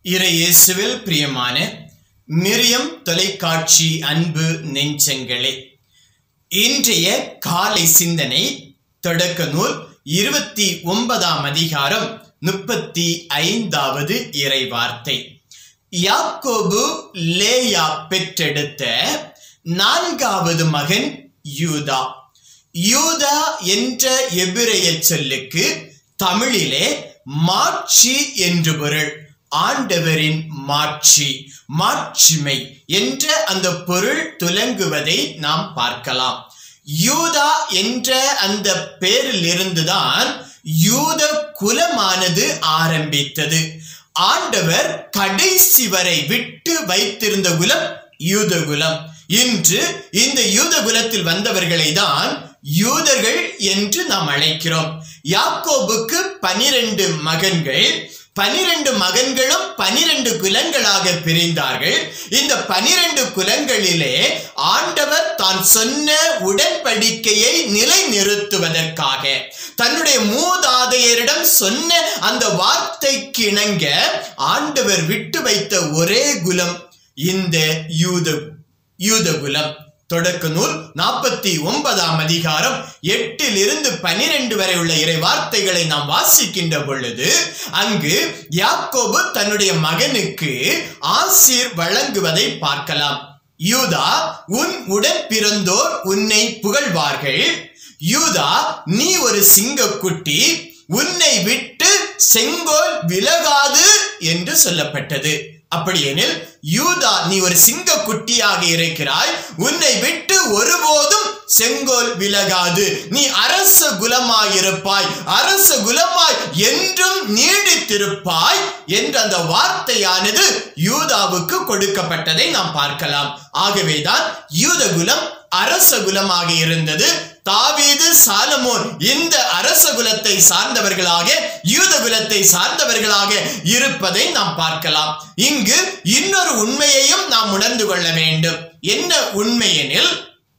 இறையேசுவில் பிரியமான மிரியம் தொலைக்காட்சி அன்பு நெஞ்சங்களே இன்றைய காலை சிந்தனை தொடக்க நூல் இருபத்தி ஒன்பதாம் அதிகாரம் முப்பத்தி ஐந்தாவது இறை வார்த்தை யாக்கோபு லேயா பெற்றெடுத்த நான்காவது மகன் யூதா யூதா என்ற எபிரேய சொல்லுக்கு தமிழிலே மாட்சி என்று பொருள் ஆண்டவரின் மாட்சி மாட்சிமை என்ற அந்த பொருள் துலங்குவதை நாம் பார்க்கலாம் யூதா என்ற அந்த பேரில் இருந்துதான் யூத குலமானது ஆரம்பித்தது ஆண்டவர் கடைசி வரை விட்டு வைத்திருந்த குலம் யூத குலம் இன்று இந்த யூத குலத்தில் வந்தவர்களை தான் யூதர்கள் என்று நாம் அழைக்கிறோம் யாக்கோபுக்கு பனிரெண்டு மகன்கள் பனிரெண்டு மகன்களும் பனிரெண்டு குலங்களாக பிரிந்தார்கள் இந்த பனிரெண்டு குலங்களிலே ஆண்டவர் தான் சொன்ன உடன்படிக்கையை நிலைநிறுத்துவதற்காக தன்னுடைய மூதாதையரிடம் சொன்ன அந்த வார்த்தைக்கு இணங்க ஆண்டவர் விட்டு வைத்த ஒரே குலம் இந்த யூத யூத குலம் தொடக்க நூல் நாற்பத்தி ஒன்பதாம் அதிகாரம் எட்டில் இருந்து பனிரெண்டு வரை உள்ள இறை வார்த்தைகளை நாம் வாசிக்கின்ற பொழுது அங்கு யாக்கோபு தன்னுடைய மகனுக்கு ஆசீர் வழங்குவதை பார்க்கலாம் யூதா உன் உடன் பிறந்தோர் உன்னை புகழ்வார்கள் யூதா நீ ஒரு சிங்கக்குட்டி உன்னை விட்டு செங்கோல் விலகாது என்று சொல்லப்பட்டது அப்படியெனில் யூதா நீ ஒரு சிங்க குட்டியாக இருக்கிறாய் உன்னை விட்டு ஒருபோதும் செங்கோல் விலகாது நீ அரச குலமாய் இருப்பாய் அரச குலமாய் என்றும் நீடித்திருப்பாய் என்ற அந்த வார்த்தையானது யூதாவுக்கு கொடுக்கப்பட்டதை நாம் பார்க்கலாம் ஆகவேதான் யூத குலம் அரச குலமாக இருந்தது தாவீது சாலமோன் இந்த அரச குலத்தை சார்ந்தவர்களாக யூத குலத்தை சார்ந்தவர்களாக இருப்பதை நாம் பார்க்கலாம் இங்கு இன்னொரு உண்மையையும் நாம் உணர்ந்து கொள்ள வேண்டும் என்ன உண்மையெனில்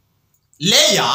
லேயா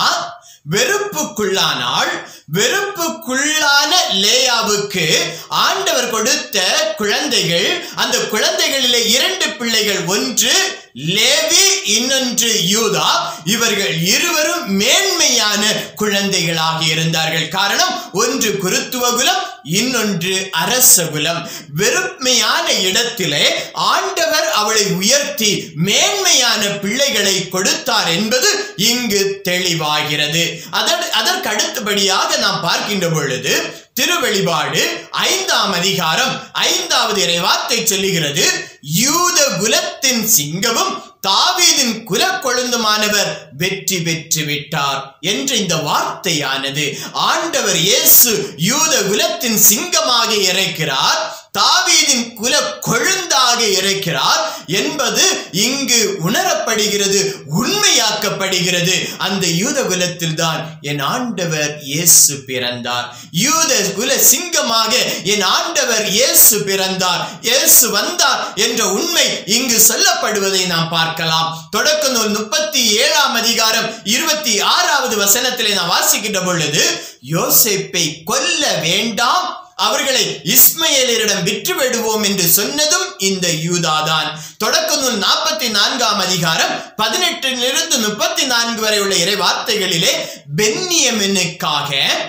வெறுப்புக்குள்ளானால் வெறுப்புக்குள்ளான லேயாவுக்கு ஆண்டவர் கொடுத்த குழந்தைகள் அந்த குழந்தைகளிலே இரண்டு பிள்ளைகள் ஒன்று லேவி இன்னொன்று யூதா இவர்கள் இருவரும் மேன்மையான குழந்தைகளாக இருந்தார்கள் காரணம் ஒன்று குருத்துவ குலம் இன்னொன்று அரச குலம் வெறுமையான இடத்திலே ஆண்டவர் அவளை உயர்த்தி மேன்மையான பிள்ளைகளை கொடுத்தார் என்பது இங்கு தெளிவாகிறது அதற்கு அதற்கு அடுத்தபடியாக நாம் பார்க்கின்ற பொழுது திருவெளிபாடு ஐந்தாம் அதிகாரம் ஐந்தாவது இறைவார்த்தை சொல்லுகிறது யூத குலத்தின் சிங்கமும் தாவீதின் குல கொழுந்துமானவர் வெற்றி பெற்று விட்டார் என்ற இந்த வார்த்தையானது ஆண்டவர் இயேசு யூத குலத்தின் சிங்கமாக இறைக்கிறார் தாவீதின் குல கொழுந்தாக இருக்கிறார் என்பது இங்கு உணரப்படுகிறது உண்மையாக்கப்படுகிறது அந்த யூத குலத்தில் தான் என் ஆண்டவர் இயேசு பிறந்தார் யூத குல சிங்கமாக என் ஆண்டவர் இயேசு பிறந்தார் இயேசு வந்தார் என்ற உண்மை இங்கு சொல்லப்படுவதை நாம் பார்க்கலாம் தொடக்க நூல் முப்பத்தி ஏழாம் அதிகாரம் இருபத்தி ஆறாவது வசனத்திலே நாம் வாசிக்கின்ற பொழுது யோசேப்பை கொல்ல வேண்டாம் அவர்களை இஸ்மையலரிடம் விற்று விடுவோம் என்று சொன்னதும் இந்த யூதாதான் தொடக்க நூல் நாற்பத்தி நான்காம் அதிகாரம் பதினெட்டிலிருந்து முப்பத்தி நான்கு வரை உள்ள இறை வார்த்தைகளிலே பென்னியமினுக்காக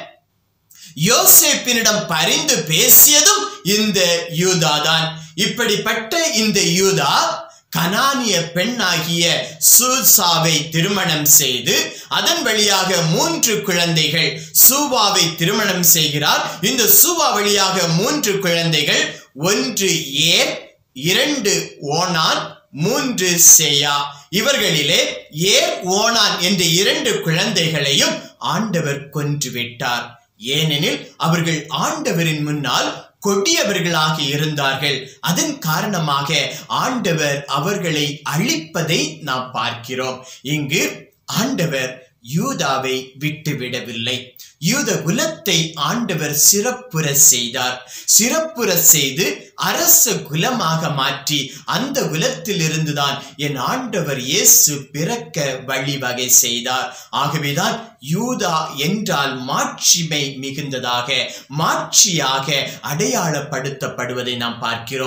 யோசேப்பினிடம் பரிந்து பேசியதும் இந்த யூதாதான் இப்படிப்பட்ட இந்த யூதா கனானிய பெண்ணாகிய சூசாவை திருமணம் செய்து அதன் வழியாக மூன்று குழந்தைகள் சூவாவை திருமணம் செய்கிறார் இந்த சூவா வழியாக மூன்று குழந்தைகள் ஒன்று ஏர் இரண்டு ஓனான் மூன்று சேயா இவர்களிலே ஏர் ஓனான் என்ற இரண்டு குழந்தைகளையும் ஆண்டவர் கொன்று விட்டார் ஏனெனில் அவர்கள் ஆண்டவரின் முன்னால் கொடியவர்களாக இருந்தார்கள் அதன் காரணமாக ஆண்டவர் அவர்களை அழிப்பதை நாம் பார்க்கிறோம் இங்கு ஆண்டவர் யூதாவை விட்டுவிடவில்லை யூத குலத்தை ஆண்டவர் சிறப்புற செய்தார் சிறப்புற செய்து அரச குலமாக மாற்றி அந்த குலத்தில் இருந்துதான் என் ஆண்டவர் இயேசு பிறக்க வழிவகை செய்தார் ஆகவேதான் யூதா என்றால் மாட்சிமை மிகுந்ததாக மாட்சியாக அடையாளப்படுத்தப்படுவதை நாம் பார்க்கிறோம்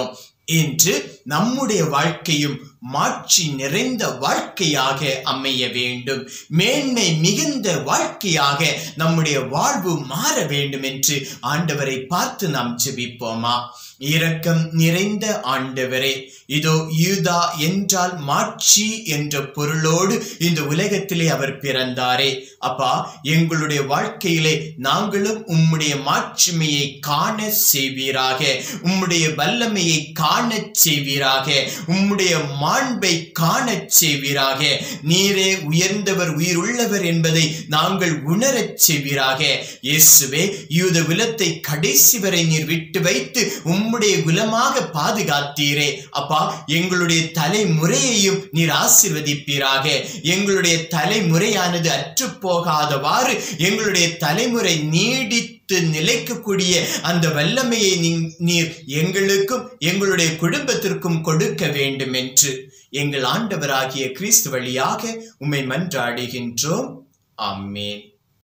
என்று நம்முடைய வாழ்க்கையும் மாட்சி நிறைந்த வாழ்க்கையாக அமைய வேண்டும் மேன்மை மிகுந்த வாழ்க்கையாக நம்முடைய வாழ்வு மாற வேண்டும் என்று ஆண்டவரை பார்த்து நாம் ஜெபிப்போமா இரக்கம் நிறைந்த ஆண்டவரே இதோ யூதா என்றால் மாட்சி என்ற பொருளோடு இந்த உலகத்திலே அவர் பிறந்தாரே அப்பா எங்களுடைய வாழ்க்கையிலே நாங்களும் உம்முடைய மாட்சிமையை காண செய்வீராக உம்முடைய வல்லமையை காணச் செய்வீராக உம்முடைய மாண்பை காணச் செய்வீராக நீரே உயர்ந்தவர் உயிருள்ளவர் என்பதை நாங்கள் உணரச் செய்வீராக இயேசுவே யூத குலத்தை கடைசி வரை நீர் விட்டு வைத்து உம்முடைய குலமாக பாதுகாத்தீரே அப்பா எங்களுடைய தலைமுறையையும் நீர் ஆசிர்வதிப்பீராக எங்களுடைய தலைமுறையானது அற்று போகாதவாறு எங்களுடைய தலைமுறை நீடித்து நிலைக்கக்கூடிய அந்த வல்லமையை நீ- நீர் எங்களுக்கும் எங்களுடைய குடும்பத்திற்கும் கொடுக்க வேண்டும் என்று எங்கள் ஆண்டவராகிய கிறிஸ்து வழியாக உம்மை மன்றாடுகின்றோம் ஆமென்